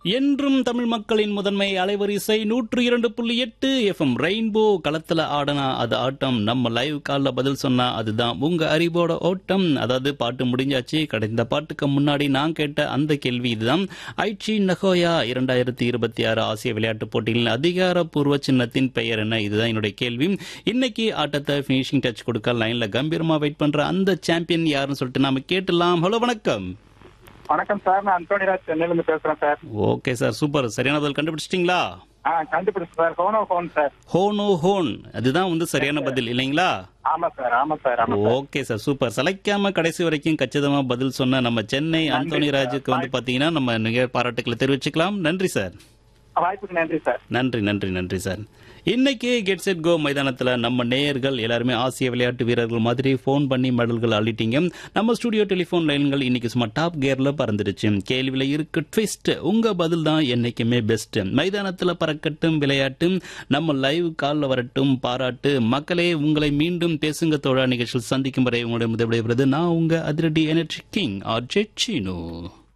என்றும் தமிழ் மக்களின் முதன்மை அலைவரிசை நூற்று இரண்டு புள்ளி எட்டு எஃப்எம் ரெயின்போ களத்துல ஆடனா அது ஆட்டம் நம்ம லைவ் காலில் பதில் சொன்னா அதுதான் உங்க அறிவோட ஓட்டம் அதாவது பாட்டு முடிஞ்சாச்சு கடந்த பாட்டுக்கு முன்னாடி நான் கேட்ட அந்த கேள்வி இதுதான் ஐச்சி நகோயா இரண்டாயிரத்தி இருபத்தி ஆறு ஆசிய விளையாட்டுப் போட்டிகளின் அதிகாரப்பூர்வ சின்னத்தின் பெயர் என்ன இதுதான் என்னுடைய கேள்வி இன்னைக்கு ஆட்டத்தை ஃபினிஷிங் டச் கொடுக்க லைன்ல கம்பீரமா வெயிட் பண்ற அந்த சாம்பியன் யாருன்னு சொல்லிட்டு நாம கேட்டலாம் ஹலோ வணக்கம் வணக்கம் சார் நான் அந்தோனிராஜ் சென்னையில இருந்து பேசுறேன் சார் ஓகே சார் சூப்பர் சரியான பதில் கண்டுபிடிச்சிட்டிங்களா ஆ கண்டுபிடிச்சு சார் ஹோனோ ஹோன் சார் ஹோனோ ஹோன் அதுதான் வந்து சரியான பதில் இல்லைங்களா ஆமா சார் ஆமா சார் ஆமா சார் ஓகே சார் சூப்பர் சளைக்காம கடைசி வரைக்கும் கச்சிதமா பதில் சொன்ன நம்ம சென்னை அந்தோனி ராஜுக்கு வந்து பாத்தீங்கன்னா நம்ம நிக பாராட்டுக்களை தெரிவிச்சுக்கலாம் நன்றி சார் வாய்ப்புக்கு நன்றி சார் நன்றி நன்றி நன்றி சார் இன்னைக்கு கெட் செட் கோ மைதானத்துல நம்ம நேயர்கள் எல்லாருமே ஆசிய விளையாட்டு வீரர்கள் மாதிரி ஃபோன் பண்ணி மெடல்கள் அள்ளிட்டீங்க நம்ம ஸ்டுடியோ டெலிஃபோன் லைன்கள் இன்னைக்கு சும்மா டாப் கியர்ல பறந்துடுச்சு கேள்வியில இருக்கு ட்விஸ்ட் உங்க பதில் தான் என்னைக்குமே பெஸ்ட் மைதானத்துல பறக்கட்டும் விளையாட்டு நம்ம லைவ் கால்ல வரட்டும் பாராட்டு மக்களே உங்களை மீண்டும் பேசுங்க தோழா நிகழ்ச்சியில் சந்திக்கும் வரை உங்களுடைய முதல் நான் உங்க அதிரடி எனர்ஜி கிங் ஆர் ஜெச்சினோ